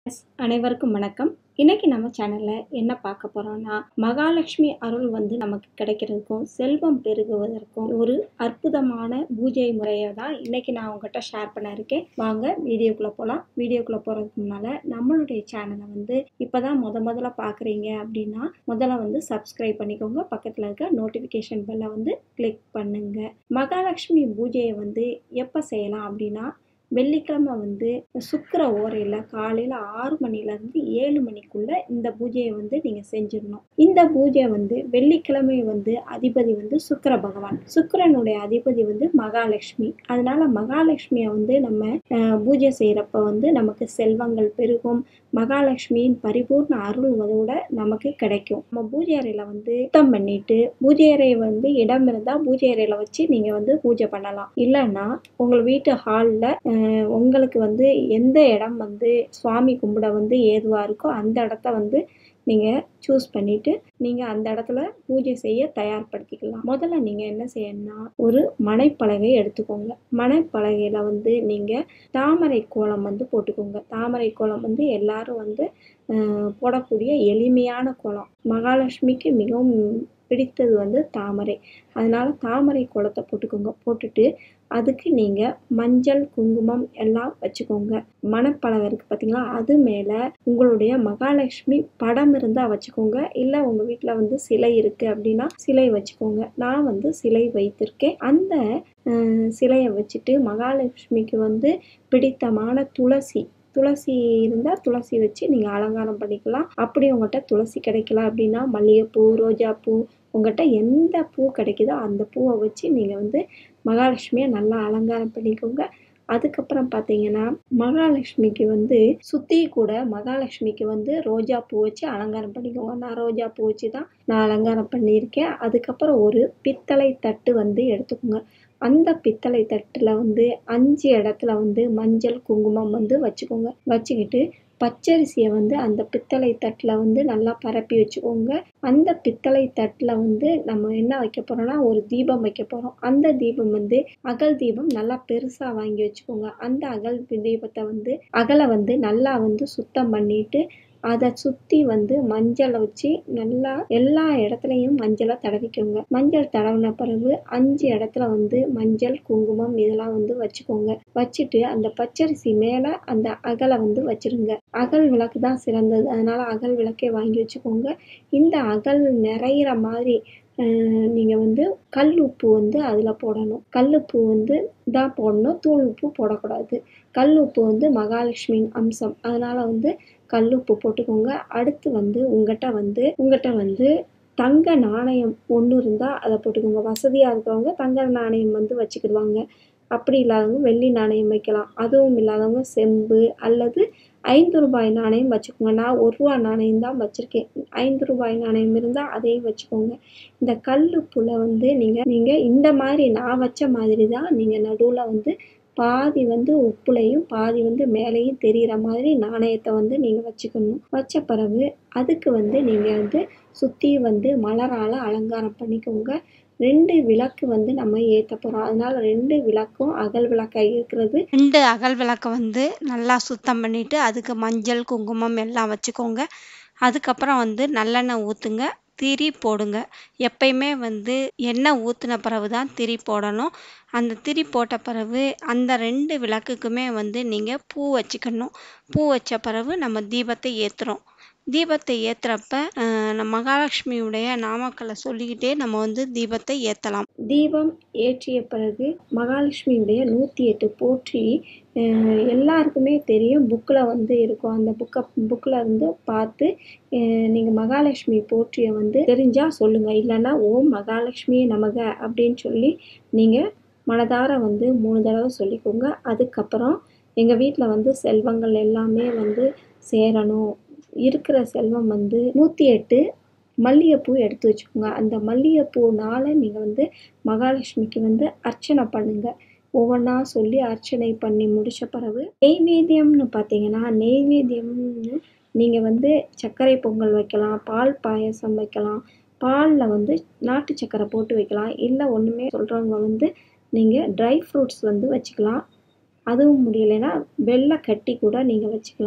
அனைவருக்கும் வணக்கம் இன்னைக்கு நம்ம சேனல்ல என்ன பார்க்க போறோம்னா மகாலட்சுமி அருள் வந்து நமக்கு கிடைக்கிறதுக்கும் செல்வம் பெருகுவதற்கும் ஒரு அற்புதமான பூஜை முறையை தான் இன்னைக்கு நான் உங்ககிட்ட ஷேர் பண்ண இருக்கேன் வாங்க வீடியோக்குள்ள போகலாம் வீடியோக்குள்ள போறதுக்கு முன்னால நம்மளுடைய சேனலை வந்து இப்பதான் முத முதல்ல பார்க்குறீங்க அப்படின்னா முதல்ல வந்து சப்ஸ்கிரைப் பண்ணிக்கோங்க பக்கத்தில் இருக்க நோட்டிஃபிகேஷன் பெல்லை வந்து கிளிக் பண்ணுங்க மகாலட்சுமி பூஜையை வந்து எப்போ செய்யலாம் அப்படின்னா வெள்ளிக்கிழமை வந்து சுக்கிர ஓரையில் காலையில் ஆறு மணிலேருந்து ஏழு மணிக்குள்ள இந்த பூஜையை வந்து நீங்கள் செஞ்சிடணும் இந்த பூஜை வந்து வெள்ளிக்கிழமை வந்து அதிபதி வந்து சுக்கிர பகவான் சுக்கிரனுடைய அதிபதி வந்து மகாலட்சுமி அதனால மகாலட்சுமியை வந்து நம்ம அஹ், பூஜை செய்கிறப்ப வந்து நமக்கு செல்வங்கள் பெருகும் மகாலட்சுமியின் பரிபூர்ண அருள்வதோட நமக்கு கிடைக்கும் நம்ம பூஜை அறையில் வந்து சுத்தம் பண்ணிட்டு பூஜை அறை வந்து இடம் இருந்தால் பூஜை அறையில் வச்சு நீங்கள் வந்து பூஜை பண்ணலாம் இல்லைன்னா உங்கள் வீட்டு ஹாலில் உங்களுக்கு வந்து எந்த இடம் வந்து சுவாமி கும்பிட வந்து ஏதுவாக இருக்கோ அந்த இடத்த வந்து நீங்கள் சூஸ் பண்ணிவிட்டு நீங்கள் அந்த இடத்துல பூஜை செய்ய தயார்படுத்திக்கலாம் முதல்ல நீங்கள் என்ன செய்யணும்னா ஒரு மனைப்பலகை எடுத்துக்கோங்க மனைப்பலகையில் வந்து நீங்கள் தாமரை கோலம் வந்து போட்டுக்கோங்க தாமரை கோலம் வந்து எல்லாரும் வந்து அஹ், போடக்கூடிய எளிமையான கோலம் மகாலட்சுமிக்கு மிகவும் பிடித்தது வந்து தாமரை அதனால தாமரை கோலத்தை போட்டுக்கோங்க போட்டுட்டு அதுக்கு நீங்கள் மஞ்சள் குங்குமம் எல்லாம் வச்சுக்கோங்க மணப்பலகை இருக்குது பார்த்தீங்களா அது மேலே உங்களுடைய மகாலட்சுமி படம் இருந்தால் வச்சுக்கோங்க இல்லை உங்கள் வீட்டில் வந்து சிலை இருக்குது அப்படின்னா சிலை வச்சுக்கோங்க நான் வந்து சிலை வைத்திருக்கேன் அந்த அஹ், சிலையை வச்சுட்டு மகாலட்சுமிக்கு வந்து பிடித்தமான துளசி துளசி இருந்தால் துளசி வச்சு நீங்கள் அலங்காரம் பண்ணிக்கலாம் அப்படி உங்கள்கிட்ட துளசி கிடைக்கல அப்படின்னா மல்லிகைப்பூ ரோஜாப்பூ உங்கள்கிட்ட எந்த பூ கிடைக்குதோ அந்த பூவை வச்சு நீங்கள் வந்து மகாலட்சுமியை நல்லா அலங்காரம் பண்ணிக்கோங்க அதுக்கப்புறம் பார்த்தீங்கன்னா மகாலட்சுமிக்கு வந்து சுற்றி கூட மகாலட்சுமிக்கு வந்து ரோஜா பூ வச்சு அலங்காரம் பண்ணிக்கோங்க நான் ரோஜா பூ வச்சு தான் நான் அலங்காரம் பண்ணியிருக்கேன் அதுக்கப்புறம் ஒரு பித்தளை தட்டு வந்து எடுத்துக்கோங்க அந்த பித்தளை தட்டில் வந்து அஞ்சு இடத்துல வந்து மஞ்சள் குங்குமம் வந்து வச்சுக்கோங்க வச்சுக்கிட்டு பச்சரிசியை வந்து அந்த பித்தளை தட்டில் வந்து நல்லா பரப்பி வச்சுக்கோங்க அந்த பித்தளை தட்டில் வந்து நம்ம என்ன வைக்க போகிறோம்னா ஒரு தீபம் வைக்க போகிறோம் அந்த தீபம் வந்து அகல் தீபம் நல்லா பெருசாக வாங்கி வச்சுக்கோங்க அந்த அகல் தீபத்தை வந்து அகலை வந்து நல்லா வந்து சுத்தம் பண்ணிட்டு அதை சுற்றி வந்து மஞ்சளை வச்சு நல்லா எல்லா இடத்துலையும் மஞ்சளை தடவிக்கோங்க மஞ்சள் தடவின பிறகு அஞ்சு இடத்துல வந்து மஞ்சள் குங்குமம் இதெல்லாம் வந்து வச்சுக்கோங்க வச்சுட்டு அந்த பச்சரிசி மேலே அந்த அகலை வந்து வச்சிருங்க அகல் விளக்கு தான் சிறந்தது அதனால அகல் விளக்கே வாங்கி வச்சுக்கோங்க இந்த அகல் நிறையிற மாதிரி நீங்கள் வந்து கல் உப்பு வந்து அதில் போடணும் கல் உப்பு வந்து தான் போடணும் தூள் உப்பு போடக்கூடாது கல் உப்பு வந்து மகாலட்சுமியின் அம்சம் அதனால் வந்து கல் உப்பு போட்டுக்கோங்க அடுத்து வந்து உங்கள்கிட்ட வந்து உங்கள்கிட்ட வந்து தங்க நாணயம் ஒன்று இருந்தால் அதை போட்டுக்கோங்க வசதியாக இருக்கிறவங்க தங்க நாணயம் வந்து வச்சுக்கிடுவாங்க அப்படி இல்லாதவங்க வெள்ளி நாணயம் வைக்கலாம் அதுவும் இல்லாதவங்க செம்பு அல்லது ஐந்து ரூபாய் நாணயம் வச்சுக்கோங்க நான் ஒரு ரூபா நாணயம் தான் வச்சுருக்கேன் ஐந்து ரூபாய் நாணயம் இருந்தால் அதையும் வச்சுக்கோங்க இந்த கல்லுப்புல வந்து நீங்கள் நீங்கள் இந்த மாதிரி நான் வச்ச மாதிரி தான் நீங்கள் நடுவில் வந்து பாதி வந்து உப்புலையும் பாதி வந்து மேலேயும் தெரிகிற மாதிரி நாணயத்தை வந்து நீங்கள் வச்சுக்கணும் வச்ச பிறகு அதுக்கு வந்து நீங்கள் வந்து சுற்றி வந்து மலரால் அலங்காரம் பண்ணிக்கோங்க ரெண்டு விளக்கு வந்து நம்ம ஏற்ற போகிறோம் அதனால ரெண்டு விளக்கும் அகல் விளக்காக இருக்கிறது ரெண்டு அகல் விளக்கை வந்து நல்லா சுத்தம் பண்ணிட்டு அதுக்கு மஞ்சள் குங்குமம் எல்லாம் வச்சுக்கோங்க அதுக்கப்புறம் வந்து நல்லெண்ணெய் ஊற்றுங்க திரி போடுங்க எப்பயுமே வந்து எண்ணெய் ஊற்றின பிறகு தான் திரி போடணும் அந்த திரி போட்ட பிறகு அந்த ரெண்டு விளக்குக்குமே வந்து நீங்கள் பூ வச்சுக்கணும் பூ வச்ச பிறகு நம்ம தீபத்தை ஏற்றுறோம் தீபத்தை ஏற்றுறப்ப நம்ம மகாலட்சுமியுடைய நாமக்களை சொல்லிக்கிட்டே நம்ம வந்து தீபத்தை ஏற்றலாம் தீபம் ஏற்றிய பிறகு மகாலட்சுமியுடைய நூற்றி எட்டு போற்றி அஹ், எல்லாருக்குமே தெரியும் புக்கில் வந்து இருக்கும் அந்த புக்கை புக்கில் இருந்து பார்த்து நீங்கள் மகாலட்சுமி போற்றிய வந்து தெரிஞ்சால் சொல்லுங்கள் இல்லைன்னா ஓம் மகாலட்சுமி நமக அப்படின்னு சொல்லி நீங்கள் மனதார வந்து மூணு தடவை சொல்லிக்கோங்க அதுக்கப்புறம் எங்கள் வீட்டில் வந்து செல்வங்கள் எல்லாமே வந்து சேரணும் இருக்கிற செல்வம் வந்து நூற்றி எட்டு மல்லிகைப்பூ எடுத்து வச்சுக்கோங்க அந்த மல்லிகைப்பூனால நீங்கள் வந்து மகாலட்சுமிக்கு வந்து அர்ச்சனை பண்ணுங்க ஒவ்வொன்றா சொல்லி அர்ச்சனை பண்ணி முடிச்ச பிறகு நெய்வேத்தியம்னு பார்த்தீங்கன்னா நெய்வேத்தியம்னு நீங்கள் வந்து சர்க்கரை பொங்கல் வைக்கலாம் பால் பாயசம் வைக்கலாம் பாலில் வந்து நாட்டு சர்க்கரை போட்டு வைக்கலாம் இல்லை ஒன்றுமே சொல்கிறவங்க வந்து நீங்கள் ட்ரை ஃப்ரூட்ஸ் வந்து வச்சுக்கலாம் அதுவும் முடியலைன்னா வெள்ளை கட்டி கூட நீங்கள் வச்சுக்கலாம்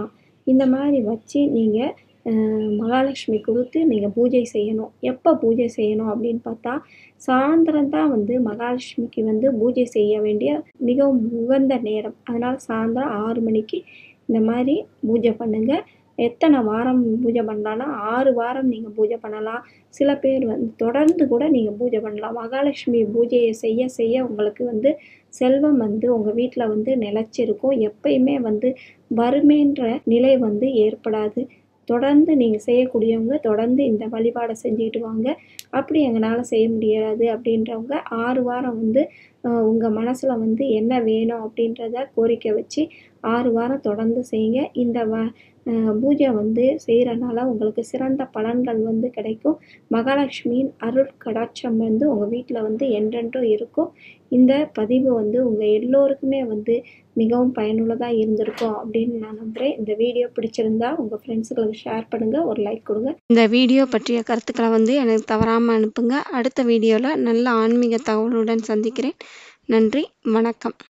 இந்த மாதிரி வச்சு நீங்கள் மகாலட்சுமி கொடுத்து நீங்கள் பூஜை செய்யணும் எப்போ பூஜை செய்யணும் அப்படின்னு பார்த்தா சாயந்தரம் தான் வந்து மகாலட்சுமிக்கு வந்து பூஜை செய்ய வேண்டிய மிகவும் உகந்த நேரம் அதனால் சாயந்தரம் ஆறு மணிக்கு இந்த மாதிரி பூஜை பண்ணுங்கள் எத்தனை வாரம் பூஜை பண்ணலாம்னா ஆறு வாரம் நீங்கள் பூஜை பண்ணலாம் சில பேர் வந்து தொடர்ந்து கூட நீங்கள் பூஜை பண்ணலாம் மகாலட்சுமி பூஜையை செய்ய செய்ய உங்களுக்கு வந்து செல்வம் வந்து உங்கள் வீட்டில் வந்து நிலச்சிருக்கும் எப்பயுமே வந்து வறுமைன்ற நிலை வந்து ஏற்படாது தொடர்ந்து நீங்கள் செய்யக்கூடியவங்க தொடர்ந்து இந்த வழிபாடை செஞ்சுக்கிட்டு வாங்க அப்படி எங்களால் செய்ய முடியாது அப்படின்றவங்க ஆறு வாரம் வந்து உங்கள் மனசில் வந்து என்ன வேணும் அப்படின்றத கோரிக்கை வச்சு ஆறு வாரம் தொடர்ந்து செய்யுங்க இந்த வ பூஜை வந்து செய்கிறனால உங்களுக்கு சிறந்த பலன்கள் வந்து கிடைக்கும் மகாலட்சுமியின் அருள் கடாட்சம் வந்து உங்கள் வீட்டில் வந்து என்றென்றும் இருக்கும் இந்த பதிவு வந்து உங்கள் எல்லோருக்குமே வந்து மிகவும் பயனுள்ளதாக இருந்திருக்கும் அப்படின்னு நான் நம்புகிறேன் இந்த வீடியோ பிடிச்சிருந்தா உங்கள் ஃப்ரெண்ட்ஸுகளுக்கு ஷேர் பண்ணுங்கள் ஒரு லைக் கொடுங்க இந்த வீடியோ பற்றிய கருத்துக்களை வந்து எனக்கு தவறாமல் அனுப்புங்க அடுத்த வீடியோவில் நல்ல ஆன்மீக தகவலுடன் சந்திக்கிறேன் நன்றி வணக்கம்